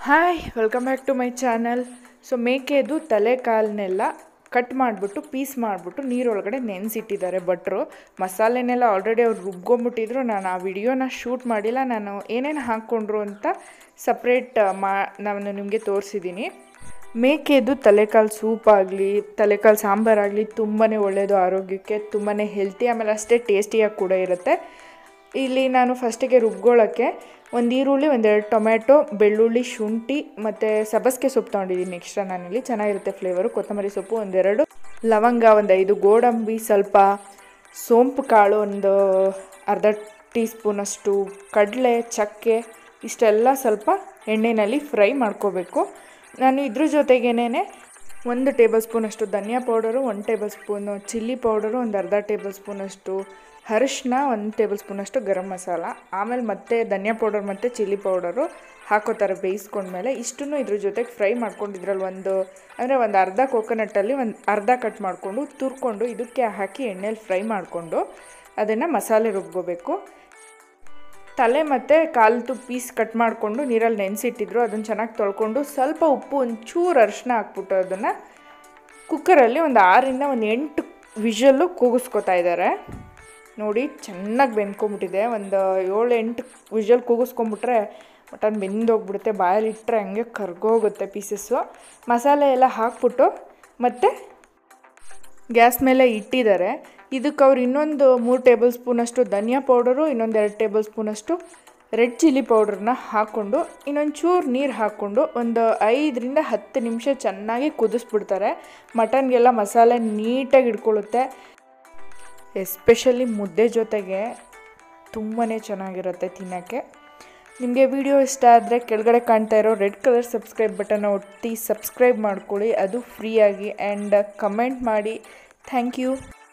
hi welcome back to my channel so ಮೇಕೆದು ತಲೆ ಕಾಲನ್ನೆಲ್ಲ cut ಮಾಡಿಬಿಟ್ಟು ಪೀಸ್ ಮಾಡಿಬಿಟ್ಟು ನೀರೊಳಗಡೆ ನೆನೆಸಿಟ್ಟಿದ್ದಾರೆ ಭಟ್ರು ಮಸಾಲೆನೆಲ್ಲ ಆಲ್ರೆಡಿ ಅವ್ರು ರುಬ್ಕೊಂಬಿಟ್ಟಿದ್ರು ನಾನು ಆ ವಿಡಿಯೋನ ಶೂಟ್ ಮಾಡಿಲ್ಲ ನಾನು ಏನೇನು ಹಾಕ್ಕೊಂಡ್ರು ಅಂತ ಸಪ್ರೇಟ್ ಮಾ ನಾನು ನಿಮಗೆ ತೋರಿಸಿದ್ದೀನಿ ಮೇಕೆದು ತಲೆಕಾಲು ಸೂಪ್ ಆಗಲಿ ತಲೆಕಾಲು ಸಾಂಬಾರಾಗಲಿ ತುಂಬಾ ಒಳ್ಳೆಯದು ಆರೋಗ್ಯಕ್ಕೆ ತುಂಬಾ ಹೆಲ್ತಿ ಆಮೇಲೆ ಅಷ್ಟೇ ಟೇಸ್ಟಿಯಾಗಿ ಕೂಡ ಇರುತ್ತೆ ಇಲ್ಲಿ ನಾನು ಫಸ್ಟಿಗೆ ರುಬ್ಕೊಳ್ಳೋಕ್ಕೆ ಒಂದು ಈರುಳ್ಳಿ ಒಂದೆರಡು ಟೊಮ್ಯಾಟೊ ಬೆಳ್ಳುಳ್ಳಿ ಶುಂಠಿ ಮತ್ತು ಸಬ್ಬಸಿಗೆ ಸೊಪ್ಪು ತೊಗೊಂಡಿದ್ದೀನಿ ಎಕ್ಸ್ಟ್ರಾ ನಾನಿಲ್ಲಿ ಚೆನ್ನಾಗಿರುತ್ತೆ ಫ್ಲೇವರು ಕೊತ್ತಂಬರಿ ಸೊಪ್ಪು ಒಂದೆರಡು ಲವಂಗ ಒಂದು ಐದು ಗೋಡಂಬಿ ಸ್ವಲ್ಪ ಸೋಂಪು ಕಾಳು ಒಂದು ಅರ್ಧ ಟೀ ಸ್ಪೂನಷ್ಟು ಕಡಲೆ ಚಕ್ಕೆ ಇಷ್ಟೆಲ್ಲ ಸ್ವಲ್ಪ ಎಣ್ಣೆಯಲ್ಲಿ ಫ್ರೈ ಮಾಡ್ಕೋಬೇಕು ನಾನು ಇದ್ರ ಜೊತೆಗೇನೆ ಒಂದು ಟೇಬಲ್ ಸ್ಪೂನಷ್ಟು ಧನಿಯಾ ಪೌಡರು ಒಂದು ಟೇಬಲ್ ಸ್ಪೂನು ಚಿಲ್ಲಿ ಪೌಡರು ಒಂದು ಅರ್ಧ ಟೇಬಲ್ ಸ್ಪೂನಷ್ಟು ಅರಿಶಿನ ಒಂದು ಟೇಬಲ್ ಸ್ಪೂನಷ್ಟು ಗರಂ ಮಸಾಲ ಆಮೇಲೆ ಮತ್ತೆ ಧನಿಯಾ ಪೌಡರ್ ಮತ್ತು ಚಿಲ್ಲಿ ಪೌಡರು ಹಾಕೋತಾರೆ ಬೇಯಿಸ್ಕೊಂಡ್ಮೇಲೆ ಇಷ್ಟನ್ನು ಇದ್ರ ಜೊತೆಗೆ ಫ್ರೈ ಮಾಡ್ಕೊಂಡು ಇದ್ರಲ್ಲಿ ಒಂದು ಅಂದರೆ ಒಂದು ಅರ್ಧ ಕೋಕೋನಟ್ಟಲ್ಲಿ ಒಂದು ಅರ್ಧ ಕಟ್ ಮಾಡಿಕೊಂಡು ತುರ್ಕೊಂಡು ಇದಕ್ಕೆ ಹಾಕಿ ಎಣ್ಣೆಲಿ ಫ್ರೈ ಮಾಡಿಕೊಂಡು ಅದನ್ನು ಮಸಾಲೆ ರುಬ್ಕೋಬೇಕು ತಲೆ ಮತ್ತು ಕಾಲ್ತು ಪೀಸ್ ಕಟ್ ಮಾಡಿಕೊಂಡು ನೀರಲ್ಲಿ ನೆನೆಸಿಟ್ಟಿದ್ರು ಅದನ್ನು ಚೆನ್ನಾಗಿ ತೊಳ್ಕೊಂಡು ಸ್ವಲ್ಪ ಉಪ್ಪು ಒಂಚೂರು ಅರಿಶಿನ ಹಾಕ್ಬಿಟ್ಟು ಅದನ್ನು ಕುಕ್ಕರಲ್ಲಿ ಒಂದು ಆರಿಂದ ಒಂದು ಎಂಟು ವಿಷಲ್ಲು ಕೂಗಿಸ್ಕೊತಾ ಇದ್ದಾರೆ ನೋಡಿ ಚೆನ್ನಾಗಿ ಬೆಂದ್ಕೊಂಬಿಟ್ಟಿದೆ ಒಂದು ಏಳು ಎಂಟು ವಿಷಲ್ ಕೂಗಿಸ್ಕೊಂಬಿಟ್ರೆ ಮಟನ್ ಬೆಂದೋಗ್ಬಿಡುತ್ತೆ ಬಾಯಲ್ಲಿ ಇಟ್ಟರೆ ಹಂಗೆ ಕರ್ಗೋಗುತ್ತೆ ಪೀಸಸ್ಸು ಮಸಾಲೆ ಎಲ್ಲ ಹಾಕ್ಬಿಟ್ಟು ಮತ್ತು ಗ್ಯಾಸ್ ಮೇಲೆ ಇಟ್ಟಿದ್ದಾರೆ ಇದಕ್ಕೆ ಅವ್ರು ಇನ್ನೊಂದು ಮೂರು ಟೇಬಲ್ ಸ್ಪೂನಷ್ಟು ಧನಿಯಾ ಪೌಡರು ಇನ್ನೊಂದು ಎರಡು ಟೇಬಲ್ ಸ್ಪೂನಷ್ಟು ರೆಡ್ ಚಿಲ್ಲಿ ಪೌಡ್ರನ್ನ ಹಾಕ್ಕೊಂಡು ಇನ್ನೊಂದು ಚೂರು ನೀರು ಹಾಕ್ಕೊಂಡು ಒಂದು ಐದರಿಂದ ಹತ್ತು ನಿಮಿಷ ಚೆನ್ನಾಗಿ ಕುದಿಸ್ಬಿಡ್ತಾರೆ ಮಟನ್ಗೆಲ್ಲ ಮಸಾಲೆ ನೀಟಾಗಿ ಇಟ್ಕೊಳ್ಳುತ್ತೆ ಎಸ್ಪೆಷಲಿ ಮುದ್ದೆ ಜೊತೆಗೆ ತುಂಬಾ ಚೆನ್ನಾಗಿರುತ್ತೆ ತಿನ್ನೋಕ್ಕೆ ನಿಮಗೆ ವಿಡಿಯೋ ಇಷ್ಟ ಆದರೆ ಕೆಳಗಡೆ ಕಾಣ್ತಾ ಇರೋ ರೆಡ್ ಕಲರ್ ಸಬ್ಸ್ಕ್ರೈಬ್ ಬಟನ್ನ ಒತ್ತಿ ಸಬ್ಸ್ಕ್ರೈಬ್ ಮಾಡ್ಕೊಳ್ಳಿ ಅದು ಫ್ರೀಯಾಗಿ ಆ್ಯಂಡ್ ಕಮೆಂಟ್ ಮಾಡಿ ಥ್ಯಾಂಕ್ ಯು